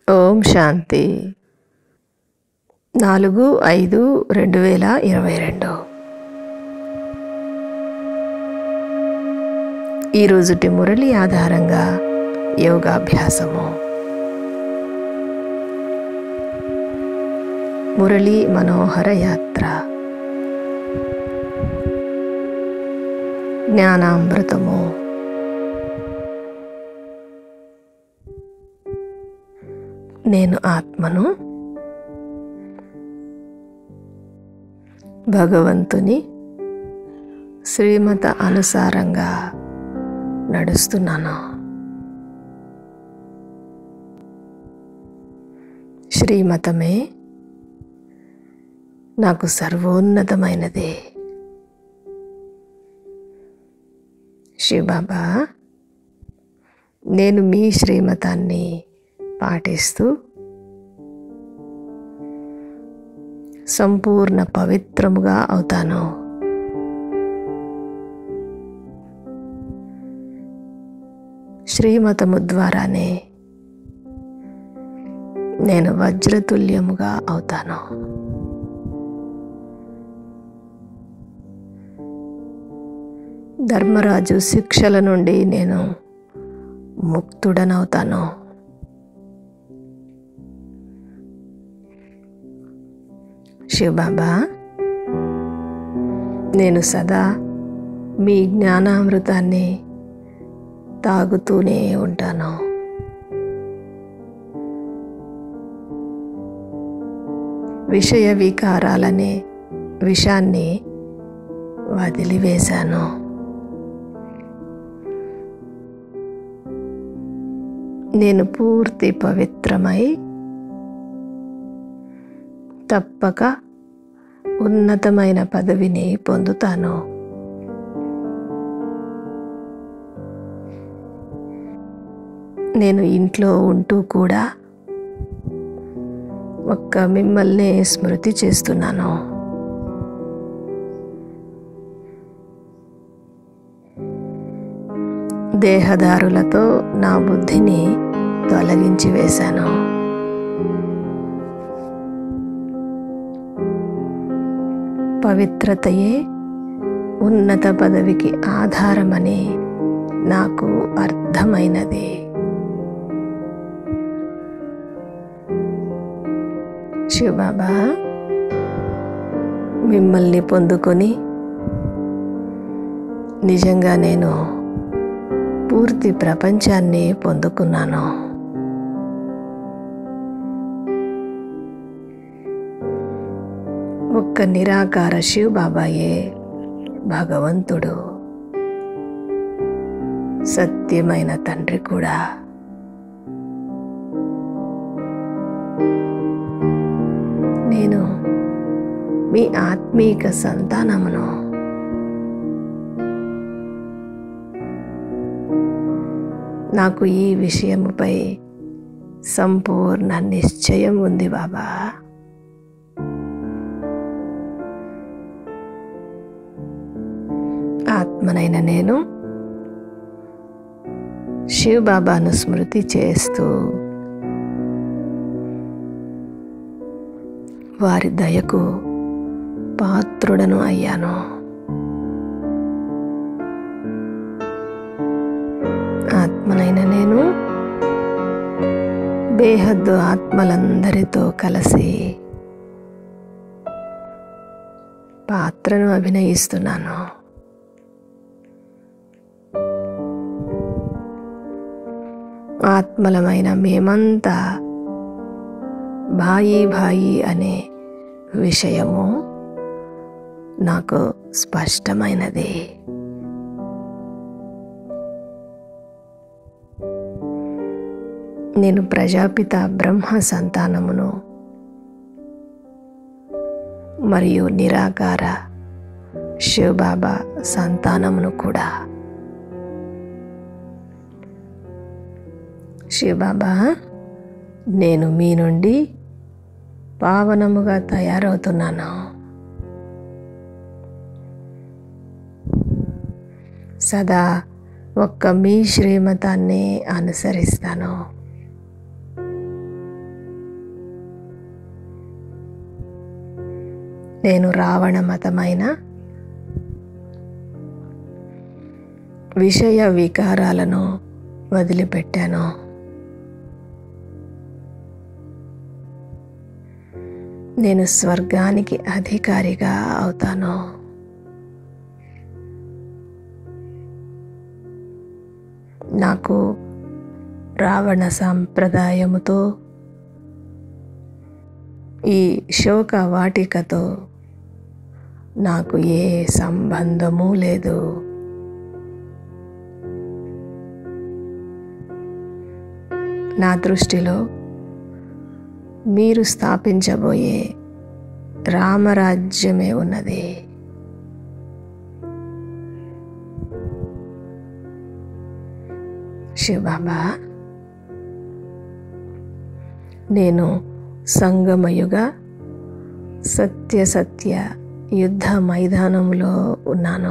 ఓం శాంతి నాలుగు ఐదు రెండు వేల ఇరవై రెండు ఈరోజుటి మురళి ఆధారంగా యోగాభ్యాసము మురళి మనోహర యాత్ర జ్ఞానామృతము నేను ఆత్మను భగవంతుని శ్రీమత అనుసారంగా నడుస్తున్నాను శ్రీమతమే నాకు సర్వోన్నతమైనది శివబాబా నేను మీ శ్రీమతాన్ని పాటిస్తూ సంపూర్ణ పవిత్రముగా అవుతాను శ్రీమతము ద్వారానే నేను వజ్రతుల్యముగా అవుతాను ధర్మరాజు శిక్షల నుండి నేను ముక్తుడనవుతాను శివబాబా నేను సదా మీ జ్ఞానామృతాన్ని తాగుతూనే ఉంటాను విషయ వికారాలనే విషాన్ని వదిలివేశాను నేను పూర్తి పవిత్రమై తప్పక ఉన్నతమైన పదవిని పొందుతాను నేను ఇంట్లో ఉంటూ కూడా ఒక్క మిమ్మల్ని స్మృతి చేస్తున్నాను దేహదారులతో నా బుద్ధిని తొలగించి వేశాను పవిత్రతయే ఉన్నత పదవికి ఆధారమని నాకు అర్థమైనది శివబాబా మిమ్మల్ని పొందుకొని నిజంగా నేను పూర్తి ప్రపంచాన్ని పొందుకున్నాను ఒక్క నిరాకార శివ బాబాయే భగవంతుడు సత్యమైన తండ్రి కూడా నేను మీ ఆత్మీక సంతానమును నాకు ఈ విషయముపై సంపూర్ణ నిశ్చయం ఉంది బాబా ఆత్మనైన నేను శివ్ బాబాను స్మృతి చేస్తూ వారి దయకు పాత్రుడను అయ్యాను ఆత్మనైన నేను బేహద్దు ఆత్మలందరితో కలిసి పాత్రను అభినయిస్తున్నాను ఆత్మలమైన మేమంతా భాయి భాయి అనే విషయము నాకు స్పష్టమైనది నేను ప్రజాపిత బ్రహ్మ సంతానమును మరియు నిరాకార శివబాబా సంతానమును కూడా శివబాబా నేను మీ నుండి పావనముగా తయారవుతున్నాను సదా ఒక్క మీ శ్రీమతాన్ని అనుసరిస్తాను నేను రావణ మతమైన విషయ వికారాలను వదిలిపెట్టాను నేను స్వర్గానికి అధికారిగా అవుతాను నాకు రావణ సాంప్రదాయముతో ఈ శోక వాటికతో నాకు ఏ సంబంధము లేదు నా దృష్టిలో మీరు స్థాపించబోయే రామరాజ్యమే ఉన్నది శివబాబా నేను సంగమయుగ సత్య సత్య యుద్ధ మైదానంలో ఉన్నాను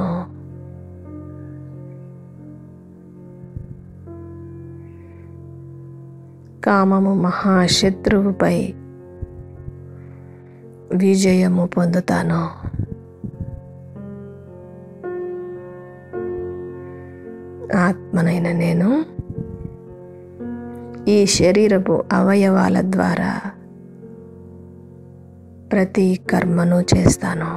కామము మహాశత్రువుపై విజయము పొందుతాను ఆత్మనైన నేను ఈ శరీరపు అవయవాల ద్వారా ప్రతి కర్మను చేస్తాను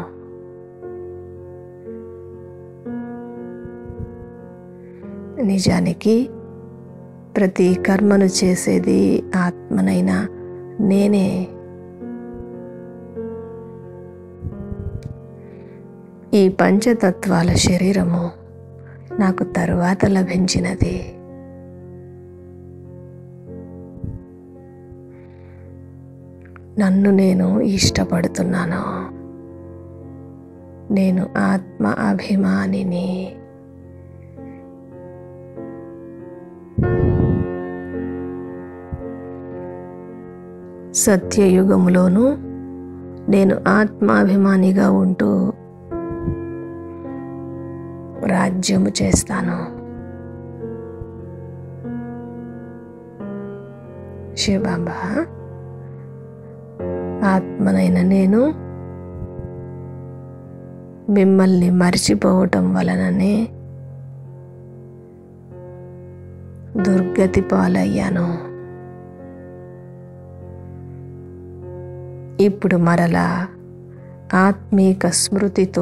నిజానికి ప్రతి కర్మను చేసేది ఆత్మనైనా నేనే ఈ పంచతత్వాల శరీరము నాకు తరువాత లభించినది నన్ను నేను ఇష్టపడుతున్నాను నేను ఆత్మ అభిమానిని సత్యయుగములోను నేను ఆత్మాభిమానిగా ఉంటూ రాజ్యము చేస్తాను శివబాబా ఆత్మనైన నేను మిమ్మల్ని మర్చిపోవటం వలననే దుర్గతి పాలయ్యాను ఇప్పుడు మరలా ఆత్మీక స్మృతితో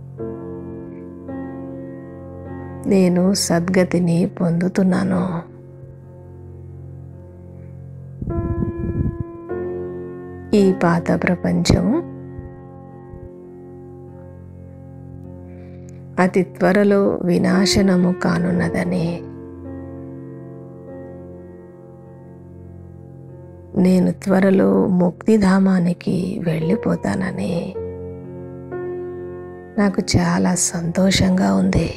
నేను సద్గతిని పొందుతున్నాను ఈ పాత ప్రపంచం అతి త్వరలో వినాశనము కానున్నదని నేను త్వరలో ముక్తిధామానికి వెళ్ళిపోతానని నాకు చాలా సంతోషంగా ఉంది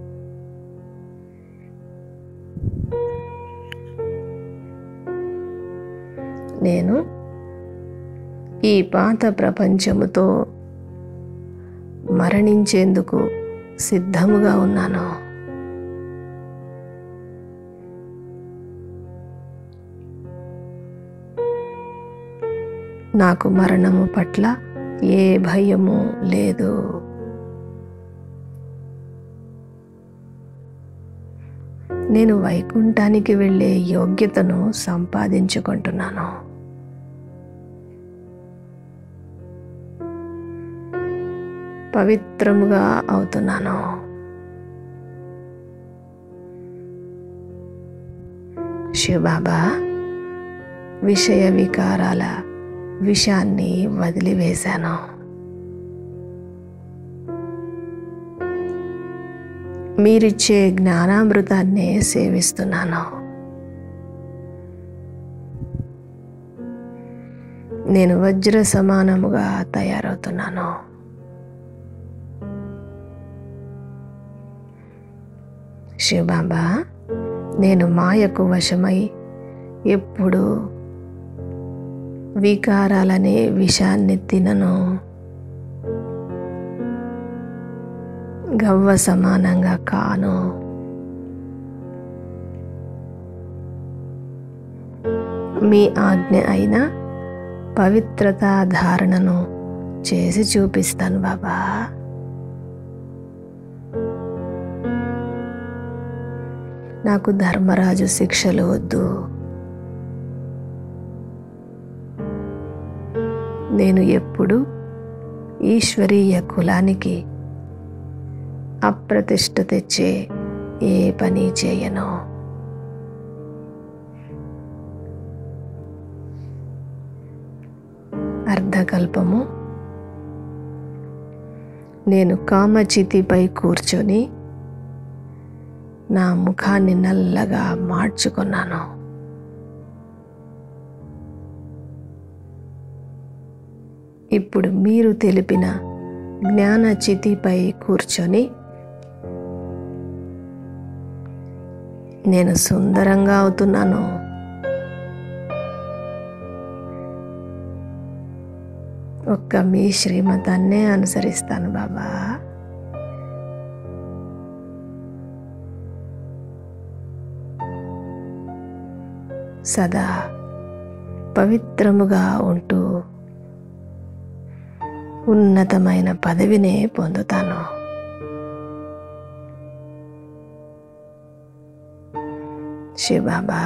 నేను ఈ పాత ప్రపంచముతో మరణించేందుకు సిద్ధముగా ఉన్నాను నాకు మరణము పట్ల ఏ భయము లేదు నేను వైకుంఠానికి వెళ్ళే యోగ్యతను సంపాదించుకుంటున్నాను పవిత్రముగా అవుతున్నాను శివబాబా విషయ వికారాల విషాన్ని వదిలివేశాను మీరిచ్చే జ్ఞానామృతాన్నే సేవిస్తున్నాను నేను వజ్ర సమానముగా తయారవుతున్నాను శివబాబా నేను మాయకు వశమై ఎప్పుడు వికారాలనే విషాన్ని తినను గవ్వ సమానంగా కాను మీ ఆజ్ఞ అయిన పవిత్రతా ధారణను చేసి చూపిస్తాను బాబా నాకు ధర్మరాజు శిక్షలు వద్దు నేను ఎప్పుడు ఈశ్వరీయ కులానికి అప్రతిష్ట తెచ్చే ఏ పని చేయను అర్ధకల్పము నేను కామచితిపై కూర్చొని నా ముఖాన్ని నల్లగా మార్చుకున్నాను ఇప్పుడు మీరు తెలిపిన జ్ఞాన చితిపై కూర్చొని నేను సుందరంగా అవుతున్నాను ఒక్క మీ శ్రీమతాన్నే అనుసరిస్తాను బాబా సదా పవిత్రముగా ఉంటూ ఉన్నతమైన పదవినే పొందుతాను శివబాబా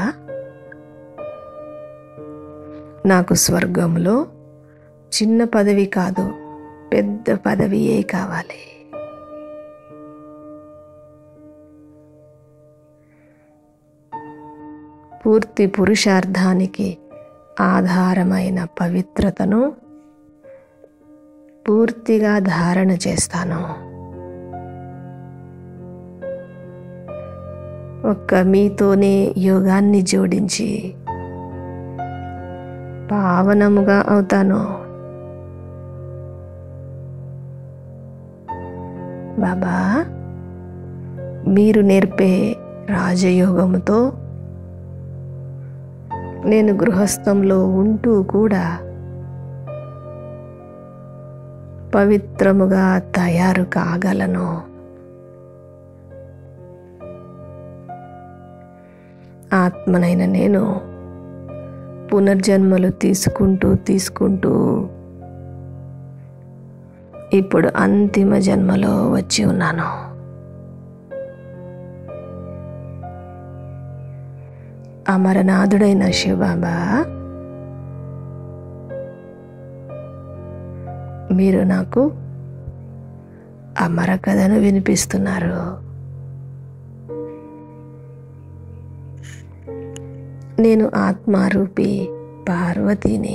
నాకు స్వర్గంలో చిన్న పదవి కాదు పెద్ద పదవియే కావాలి పూర్తి పురుషార్థానికి ఆధారమైన పవిత్రతను పూర్తిగా ధారణ చేస్తాను ఒక్క మీతోనే యోగాన్ని జోడించి పావనముగా అవుతాను బాబా మీరు నేర్పే రాజయోగముతో నేను గృహస్థంలో ఉంటూ కూడా పవిత్రముగా తయారు కాగలను ఆత్మనైన నేను పునర్జన్మలు తీసుకుంటూ తీసుకుంటూ ఇప్పుడు అంతిమ జన్మలో వచ్చి ఉన్నాను అమరనాథుడైన శివబాబా మీరు నాకు అమర కథను వినిపిస్తున్నారు నేను ఆత్మారూపి పార్వతిని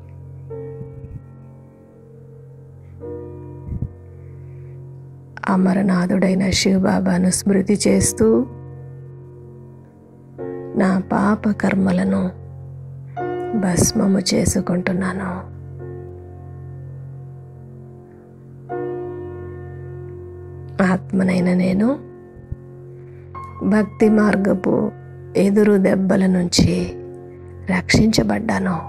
అమరనాథుడైన శివబాబాను స్మృతి చేస్తూ నా పాప కర్మలను భస్మము చేసుకుంటున్నాను ఆత్మనైన నేను భక్తి మార్గపు ఎదురు దెబ్బల నుంచి రక్షించబడ్డాను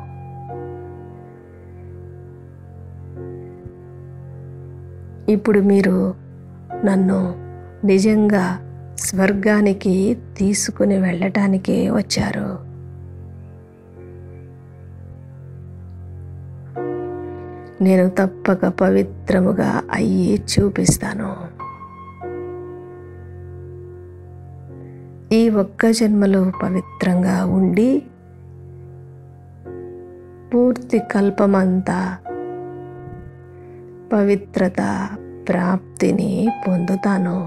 ఇప్పుడు మీరు నన్ను నిజంగా స్వర్గానికి తీసుకుని వెళ్ళటానికే వచ్చారు నేను తప్పక పవిత్రముగా అయ్యి చూపిస్తాను ఈ ఒక్క జన్మలో పవిత్రంగా ఉండి పూర్తి కల్పమంతా పవిత్రత ప్రాప్తిని పొందుతాను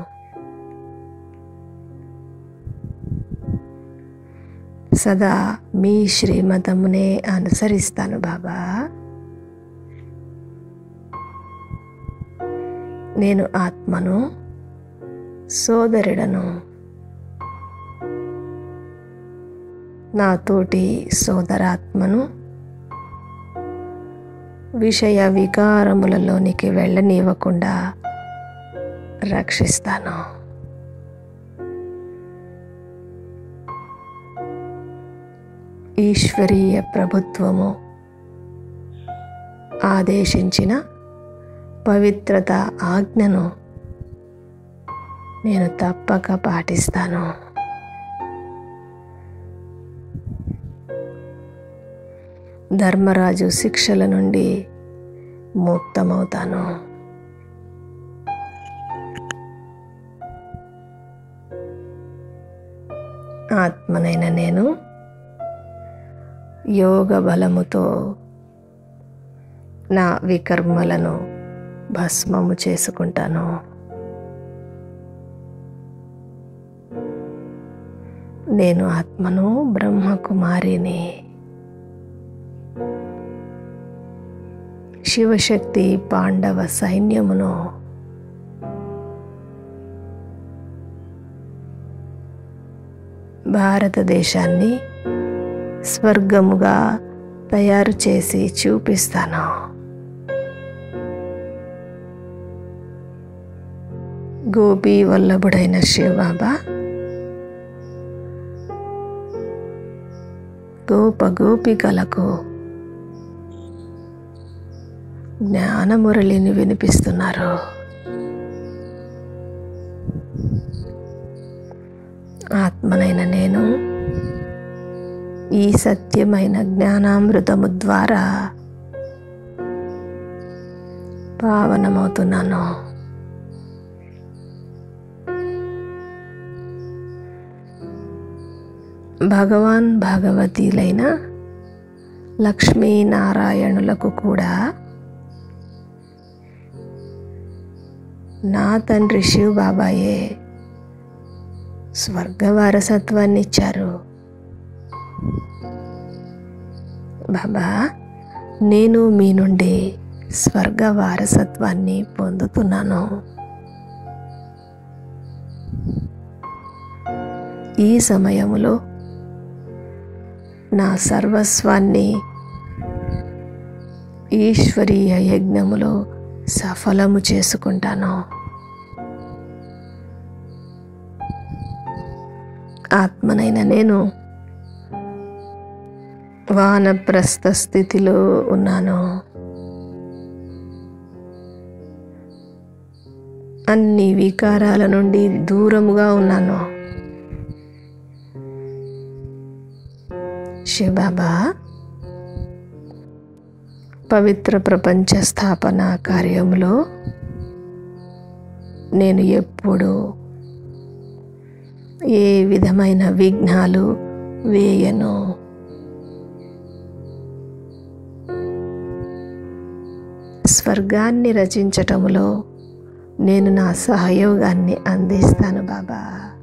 సదా మీ శ్రీమతమునే అనుసరిస్తాను బాబా నేను ఆత్మను సోదరుడను నాతోటి సోదరాత్మను విషయ వికారములలోనికి వెళ్ళనివ్వకుండా రక్షిస్తాను ఈశ్వరీయ ప్రభుత్వము ఆదేశించిన పవిత్రత ఆజ్ఞను నేను తప్పక పాటిస్తాను ధర్మరాజు శిక్షల నుండి ముక్తమవుతాను ఆత్మనైన నేను యోగ బలముతో నా వికర్మలను భస్మము చేసుకుంటాను నేను ఆత్మను బ్రహ్మకుమారిని శివశక్తి పాండవ సైన్యమును భారతదేశాన్ని స్వర్గముగా తయారు చేసి చూపిస్తాను గోపి వల్లభుడైన శివబాబా గోప గోపికలకు జ్ఞానమురళిని వినిపిస్తున్నారు ఆత్మనైన నేను ఈ సత్యమైన జ్ఞానామృతము ద్వారా పావనమవుతున్నాను భగవాన్ భగవతీలైన లక్ష్మీనారాయణులకు కూడా నా తండ్రి శివ్ బాబాయే స్వర్గ వారసత్వాన్ని ఇచ్చారు బాబా నేను మీ నుండి స్వర్గ వారసత్వాన్ని పొందుతున్నాను ఈ సమయములో నా సర్వస్వాన్ని ఈశ్వరీయ యజ్ఞములో సఫలము చేసుకుంటాను ఆత్మనైన నేను వానప్రస్థ స్థితిలో ఉన్నాను అన్ని వికారాల నుండి దూరముగా ఉన్నాను శివబాబా పవిత్ర ప్రపంచ స్థాపన కార్యంలో నేను ఎప్పుడు ఏ విధమైన విఘ్నాలు వేయను స్వర్గాన్ని రచించటములో నేను నా సహయోగాన్ని అందిస్తాను బాబా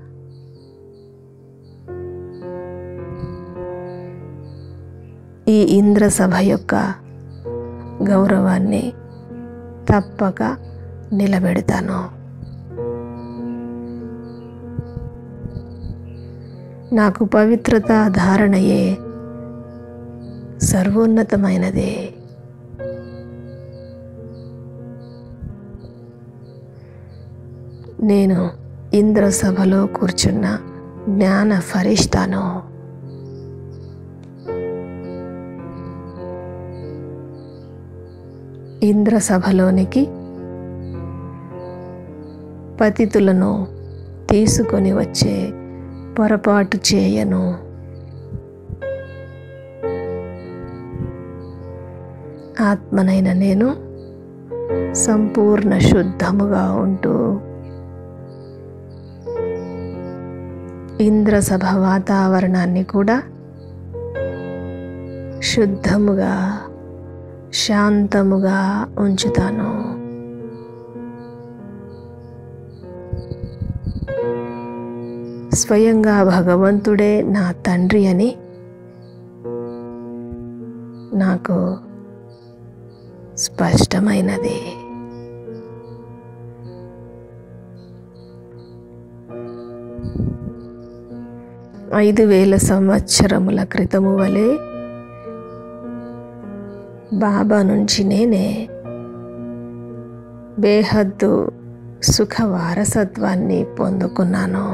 ఈ ఇంద్రసభ యొక్క గౌరవాన్ని తప్పక నిలబెడతాను నాకు పవిత్రత ధారణయే సర్వోన్నతమైనది నేను ఇంద్రసభలో కూర్చున్న జ్ఞాన ఫరిష్టాను ఇంద్రసభలోనికి పతితులను తీసుకొని వచ్చే పొరపాటు చేయను ఆత్మనైన నేను సంపూర్ణ శుద్ధముగా ఉంటూ ఇంద్రసభ వాతావరణాన్ని కూడా శుద్ధముగా శాంతముగా ఉంచుతాను స్వయంగా భగవంతుడే నా తండ్రి అని నాకు స్పష్టమైనది ఐదు వేల సంవత్సరముల క్రితము వలె బాబా నుంచి నేనే బేహద్దు సుఖ వారసత్వాన్ని పొందుకున్నాను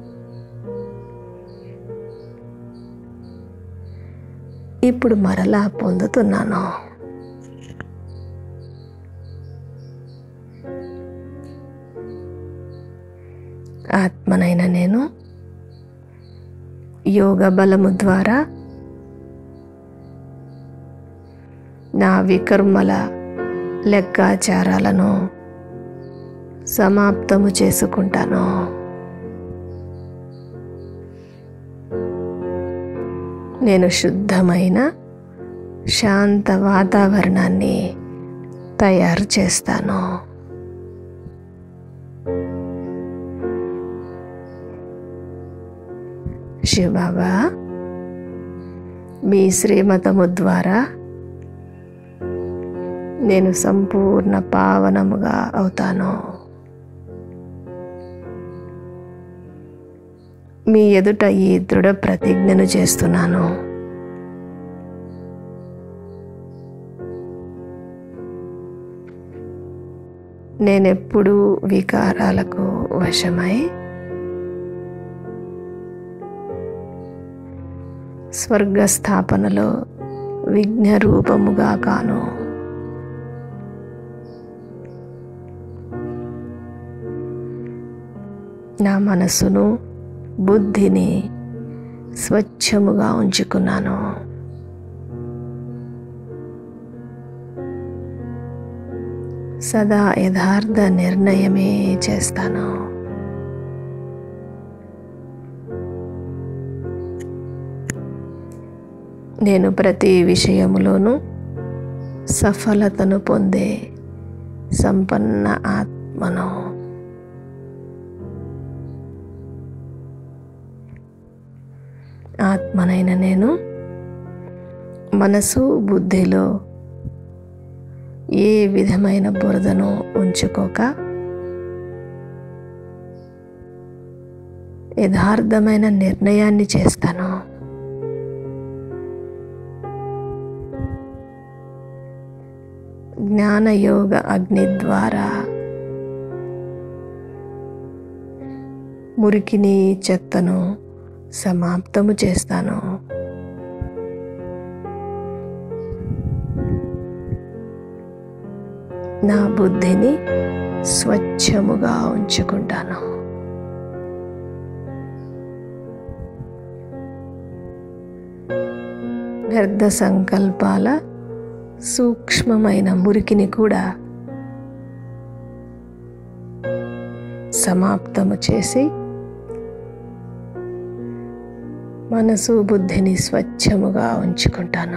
ఇప్పుడు మరలా పొందుతున్నాను ఆత్మనైన నేను యోగ బలము ద్వారా నా వికర్మల లెక్కాచారాలను సమాప్తము చేసుకుంటాను నేను శుద్ధమైన శాంత వాతావరణాన్ని తయారు చేస్తాను శివబాబా మీ శ్రీమతము ద్వారా నేను సంపూర్ణ పావనముగా అవుతాను మీ ఎదుట ఈ దృఢ ప్రతిజ్ఞను చేస్తున్నాను నేనెప్పుడూ వికారాలకు వశమై స్వర్గస్థాపనలో విఘ్న రూపముగా కాను నా మనసును బుద్ధిని స్వచ్ఛముగా ఉంచుకున్నాను సదా యథార్థ నిర్ణయమే చేస్తాను నేను ప్రతి విషయములోనూ సఫలతను పొందే సంపన్న ఆత్మను ఆత్మనైన నేను మనసు బుద్ధిలో ఏ విధమైన బురదను ఉంచుకోక యథార్థమైన నిర్ణయాన్ని చేస్తాను జ్ఞానయోగ అగ్ని ద్వారా మురికిని చెత్తను సమాప్తము చేస్తాను నా బుద్ధిని స్వచ్ఛముగా ఉంచుకుంటాను వ్యర్థ సంకల్పాల సూక్ష్మమైన మురికిని కూడా సమాప్తము చేసి మనసు బుద్ధిని స్వచ్ఛముగా ఉంచుకుంటాను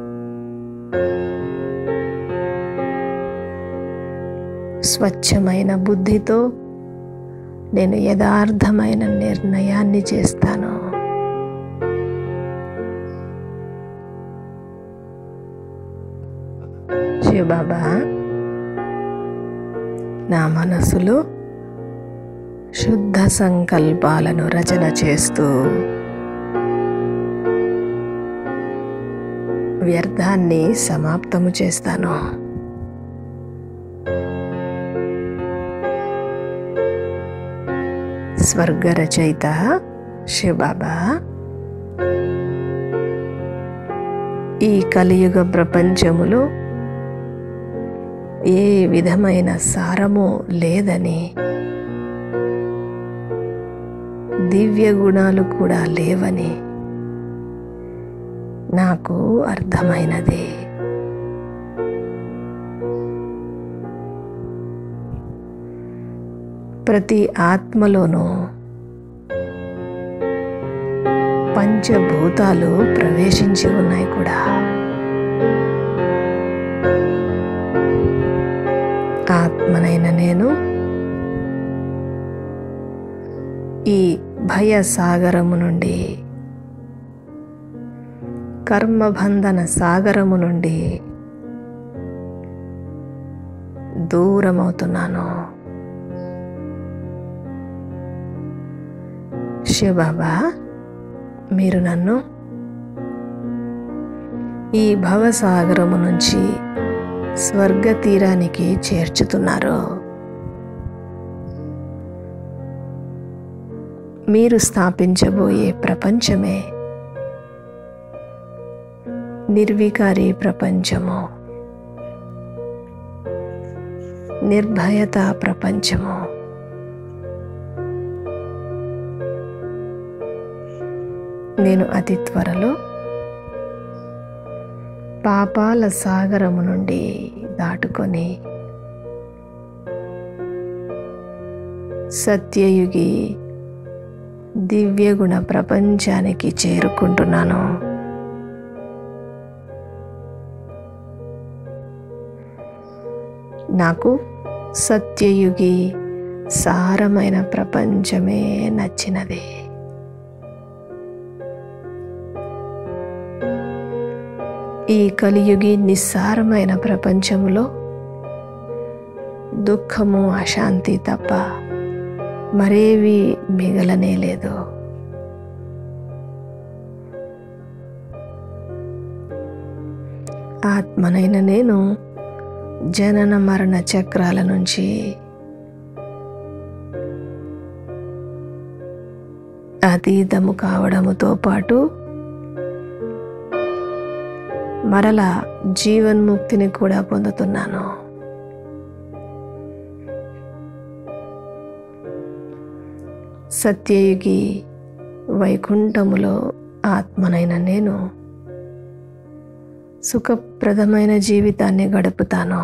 స్వచ్ఛమైన బుద్ధితో నేను యథార్థమైన నిర్ణయాన్ని చేస్తాను శివబాబా నా మనసులో శుద్ధ సంకల్పాలను రచన చేస్తూ వ్యర్థాన్ని సమాప్తము చేస్తాను స్వర్గ రచయిత శివబాబా ఈ కలియుగ ప్రపంచములో ఏ విధమైన సారము లేదని దివ్య గుణాలు కూడా లేవని నాకు అర్థమైనది ప్రతి ఆత్మలోనూ పంచభూతాలు ప్రవేశించి ఉన్నాయి కూడా ఆత్మనైన నేను ఈ భయ సాగరము నుండి కర్మబంధన సాగరము నుండి దూరమవుతున్నాను శివబాబా మీరు నన్ను ఈ భవసాగరము నుంచి స్వర్గ తీరానికి చేర్చుతున్నారు మీరు స్థాపించబోయే ప్రపంచమే నిర్వికారి ప్రపంచము నిర్భయత ప్రపంచము నేను అతి త్వరలో పాపాల సాగరము నుండి దాటుకొని సత్యయుగి దివ్యగుణ ప్రపంచానికి చేరుకుంటున్నాను నాకు సత్యయుగి సారమైన ప్రపంచమే నచ్చినది ఈ కలియుగి నిస్సారమైన ప్రపంచములో దుఃఖము అశాంతి తప్ప మరేవి మిగలనే లేదు ఆత్మనైన నేను జనన మరణ చక్రాల నుంచి అతీతము కావడముతో పాటు మరల జీవన్ముక్తిని కూడా పొందుతున్నాను సత్యయుగి వైకుంఠములో ఆత్మనైన నేను సుఖప్రదమైన జీవితాన్ని గడుపుతాను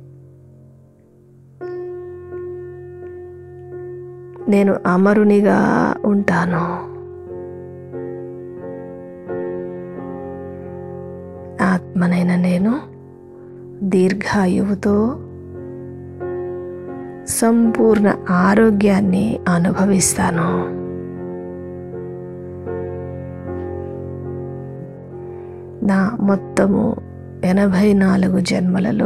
నేను అమరునిగా ఉంటాను ఆత్మనైన నేను దీర్ఘాయువుతో సంపూర్ణ ఆరోగ్యాన్ని అనుభవిస్తాను నా మొత్తము ఎనభై నాలుగు జన్మలలో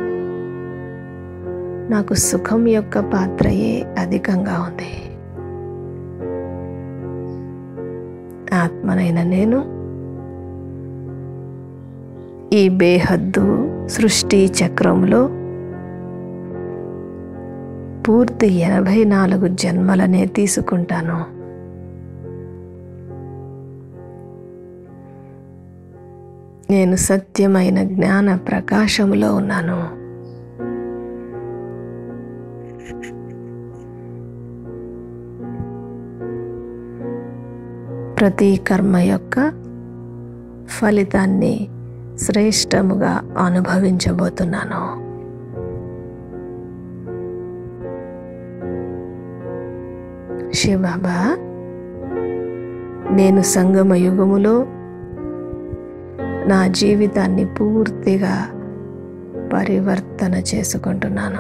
నాకు సుఖం యొక్క పాత్రయే అధికంగా ఉంది ఆత్మనైన నేను ఈ బేహద్దు సృష్టి చక్రంలో పూర్తి ఎనభై నాలుగు జన్మలనే తీసుకుంటాను నేను సత్యమైన జ్ఞాన ప్రకాశములో ఉన్నాను ప్రతి కర్మ యొక్క ఫలితాన్ని శ్రేష్టముగా అనుభవించబోతున్నాను శివబాబా నేను సంగమ యుగములో నా జీవితాన్ని పూర్తిగా పరివర్తన చేసుకుంటున్నాను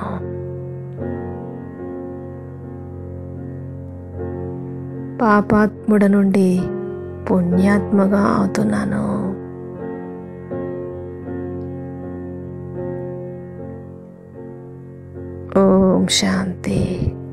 పాపాత్ముడ నుండి పుణ్యాత్మగా అవుతున్నాను ఓం శాంతి